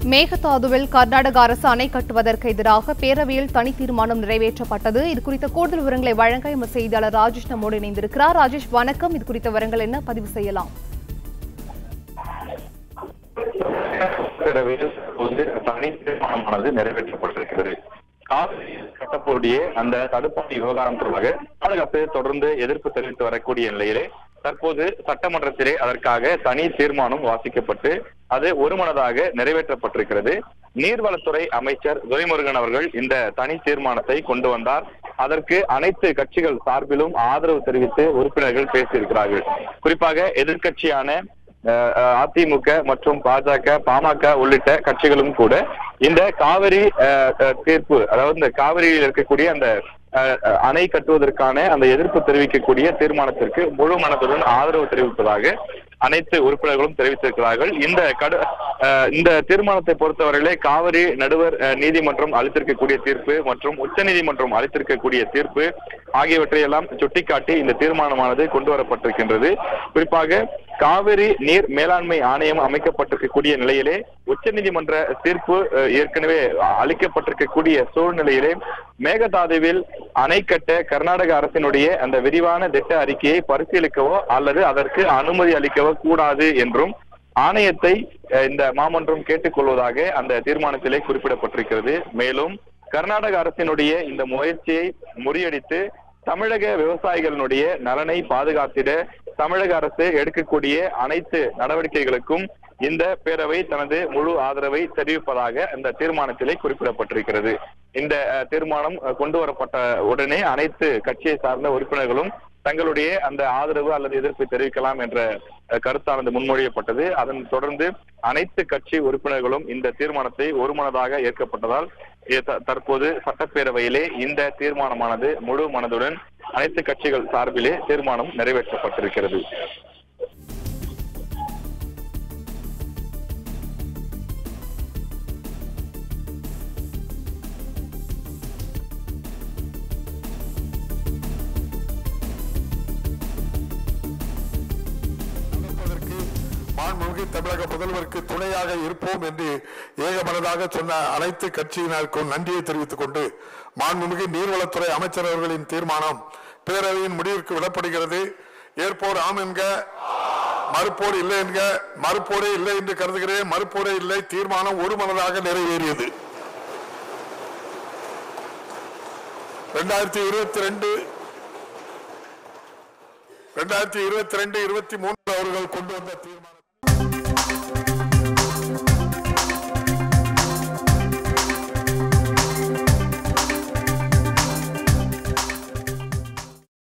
மேகதாதுவில் கர்நாடக அரசு அணை கட்டுவதற்கு எதிராக பேரவையில் தனி தீர்மானம் நிறைவேற்றப்பட்டது இது குறித்த கூடுதல் விவரங்களை வழங்க எமது செய்தியாளர் ராஜேஷ் நம்மோடு இணைந்திருக்கிறார் ராஜேஷ் வணக்கம் இது குறித்த விவரங்கள் என்ன பதிவு செய்யலாம் பேரவையில் வந்து தனி தீர்மானமானது நிறைவேற்றப்பட்டிருக்கிறது காவிரியில் கட்டக்கூடிய அந்த தடுப்பணை விவகாரம் தொடர்பாக பாதுகாப்பு தொடர்ந்து எதிர்ப்பு தெரிவித்து வரக்கூடிய நிலையிலே தற்போது சட்டமன்றத்திலே அதற்காக தனி தீர்மானம் வாசிக்கப்பட்டு அது ஒருமனதாக நிறைவேற்றப்பட்டிருக்கிறது நீர்வளத்துறை அமைச்சர் துரைமுருகன் அவர்கள் இந்த தனி தீர்மானத்தை கொண்டு வந்தார் அதற்கு அனைத்து கட்சிகள் சார்பிலும் ஆதரவு தெரிவித்து உறுப்பினர்கள் பேசியிருக்கிறார்கள் குறிப்பாக எதிர்க்கட்சியான அஹ் அஹ் அதிமுக மற்றும் பாஜக பாமக உள்ளிட்ட கட்சிகளும் கூட இந்த காவிரி அஹ், அஹ், தீர்ப்பு அதாவது இந்த காவிரியில் இருக்கக்கூடிய அந்த அஹ், அஹ், அணை கட்டுவதற்கான அந்த எதிர்ப்பு தெரிவிக்கக்கூடிய தீர்மானத்திற்கு முழு மனதுடன் ஆதரவு தெரிவிப்பதாக அனைத்து உறுப்பினர்களும் தெரிவித்திருக்கிறார்கள் இந்த கடு அஹ், இந்த தீர்மானத்தை பொறுத்தவரையிலே காவிரி நடுவர் அஹ், நீதிமன்றம் அளித்திருக்கக்கூடிய தீர்ப்பு மற்றும் உச்சநீதிமன்றம் அளித்திருக்கக்கூடிய தீர்ப்பு ஆகியவற்றையெல்லாம் சுட்டிக்காட்டி இந்த தீர்மானமானது கொண்டு வரப்பட்டிருக்கின்றது குறிப்பாக காவிரி நீர் மேலாண்மை ஆணையம் அமைக்கப்பட்டிருக்கக்கூடிய நிலையிலே உச்சநீதிமன்ற தீர்ப்பு அஹ், ஏற்கனவே அளிக்கப்பட்டிருக்கக்கூடிய சூழ்நிலையிலே மேகதாதுவில் அணை கட்ட கர்நாடக அரசினுடைய அந்த விரிவான திட்ட அறிக்கையை பரிசீலிக்கவோ அல்லது அதற்கு அனுமதி அளிக்கவோ கூடாது என்றும் ஆணையத்தை அஹ், இந்த மாமன்றம் கேட்டுக்கொள்வதாக அந்த தீர்மானத்திலே குறிப்பிடப்பட்டிருக்கிறது மேலும் கர்நாடக அரசினுடைய இந்த முயற்சியை முறியடித்து தமிழக விவசாயிகளினுடைய நலனை பாதுகாத்திட தமிழக அரசு எடுக்கக்கூடிய அனைத்து நடவடிக்கைகளுக்கும் இந்த பேரவை தனது முழு ஆதரவை தெரிவிப்பதாக இந்த தீர்மானத்திலே குறிப்பிடப்பட்டிருக்கிறது இந்த அஹ், தீர்மானம் அஹ், கொண்டு வரப்பட்ட உடனே அனைத்து கட்சியை சார்ந்த உறுப்பினர்களும் தங்களுடைய அந்த ஆதரவு அல்லது எதிர்ப்பை தெரிவிக்கலாம் என்ற அஹ், கருத்தானது முன்மொழியப்பட்டது அதன் தொடர்ந்து அனைத்து கட்சி உறுப்பினர்களும் இந்த தீர்மானத்தை ஒருமனதாக ஏற்கப்பட்டதால் இ- த- தற்போது சட்டப்பேரவையிலே இந்த தீர்மானமானது முழு மனதுடன் அனைத்து கட்சிகள் சார்பிலே தீர்மானம் நிறைவேற்றப்பட்டிருக்கிறது நடப்பதற்கு மாண்புமிகு தமிழக முதல்வருக்கு துணையாக இருப்போம் என்று ஏகமனதாக சொன்ன அனைத்து கட்சியினருக்கும் நன்றியை தெரிவித்துக் கொண்டு மாண்புமிகு நீர்வளத்துறை அமைச்சர் அவர்களின் தீர்மானம் பேரவையின் முடிவிற்கு விடப்படுகிறது ஏற்போர் ஆம் என்க மறுப்போர் இல்லை என்க மறுப்போரே இல்லை என்று கருதுகிறேன் மறுப்போரே இல்லை தீர்மானம் ஒருமனதாக நிறைவேறியது இரண்டாயிரத்தி இருபத்தி ரெண்டு இரண்டாயிரத்தி இருபத்தி ரெண்டு இருபத்தி மூன்று அவர்கள் கொண்டு வந்த தீர்மானம்